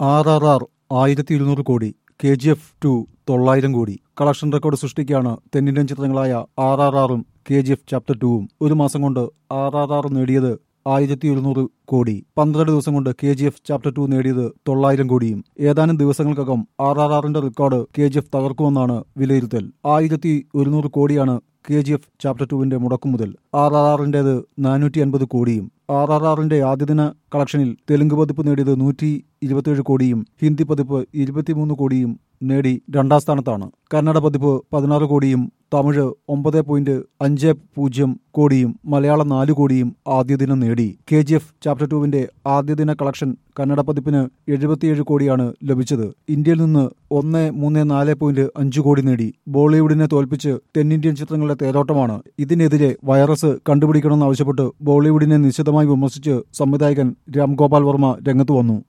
R R R ആയിരത്തി ഇരുന്നൂറ് കോടി കെ ജി എഫ് ടു തൊള്ളായിരം കോടി കളക്ഷൻ റെക്കോർഡ് സൃഷ്ടിക്കുകയാണ് തെന്നിന്ത്യൻ ചിത്രങ്ങളായ ആർ ആർ ആറും കെ ജി എഫ് ചാപ്റ്റർ ടുവും ഒരു മാസം കൊണ്ട് ആർ ആർ ആർ നേടിയത് ആയിരത്തി ഒരുന്നൂറ് കോടി പന്ത്രണ്ട് ദിവസം കൊണ്ട് K G F chapter two നേടിയത് തൊള്ളായിരം കോടിയും ഏതാനും ദിവസങ്ങൾക്കകം ആർ ആർ ആറിന്റെ റെക്കോർഡ് കെ ജി എഫ് തകർക്കുമെന്നാണ് വിലയിരുത്തൽ ആയിരത്തി ഒരുന്നൂറ് കോടിയാണ് കെ ജി എഫ് ചാപ്റ്റർ ടുവിന്റെ മുടക്കുമുതൽ ആർ ആർ ആറിന്റേത് നാനൂറ്റി അൻപത് കോടിയും ആർ ആർ ആറിന്റെ ആദ്യദിന കളക്ഷനിൽ തെലുങ്ക് പതിപ്പ് നേടിയത് നൂറ്റി ഇരുപത്തിയേഴ് കോടിയും ഹിന്ദി പതിപ്പ് ഇരുപത്തിമൂന്ന് കോടിയും നേടി രണ്ടാം സ്ഥാനത്താണ് കന്നഡ പതിപ്പ് പതിനാറ് കോടിയും തമിഴ് ഒമ്പത് പോയിന്റ് അഞ്ച് പൂജ്യം കോടിയും മലയാളം നാല് കോടിയും ആദ്യ ദിനം നേടി കെ ജി എഫ് ചാപ്റ്റർ ടുവിന്റെ ആദ്യദിന കളക്ഷൻ കന്നഡ പതിപ്പിന് എഴുപത്തിയേഴ് കോടിയാണ് ലഭിച്ചത് ഇന്ത്യയിൽ നിന്ന് ഒന്ന് മൂന്ന് നാല് പോയിന്റ് അഞ്ച് കോടി നേടി ബോളിവുഡിനെ തോൽപ്പിച്ച് തെന്നിന്ത്യൻ ചിത്രങ്ങളുടെ തേരോട്ടമാണ് ഇതിനെതിരെ വൈറസ് കണ്ടുപിടിക്കണമെന്നാവശ്യപ്പെട്ട് ബോളിവുഡിനെ നിശിതമായി വിമർശിച്ച് സംവിധായകൻ രാം ഗോപാൽ വർമ്മ രംഗത്ത് വന്നു